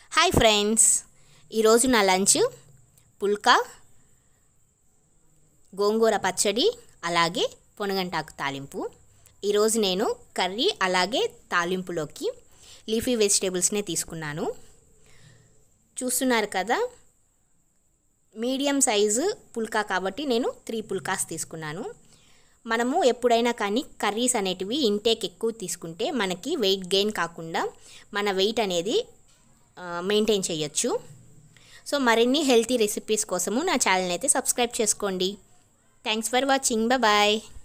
hi friends ఈరోజు నా lunch పుల్కా గోంగూర పచ్చడి అలాగే పొనగంటాకు తాలింపు ఈరోజు నేను కర్రీ అలాగే తాలింపులోకి లీఫీ వెజిటేబుల్స్నే తీసుకున్నాను చూస్తున్నారు కదా మీడియం సైజు పుల్కా కాబట్టి నేను త్రీ పుల్కాస్ తీసుకున్నాను మనము ఎప్పుడైనా కానీ కర్రీస్ అనేటివి ఇంటేక్ ఎక్కువ తీసుకుంటే మనకి వెయిట్ గెయిన్ కాకుండా మన వెయిట్ అనేది మెయింటైన్ చేయొచ్చు సో మరిన్ని హెల్తీ రెసిపీస్ కోసము నా ఛానల్ అయితే సబ్స్క్రైబ్ చేసుకోండి థ్యాంక్స్ ఫర్ వాచింగ్ బాయ్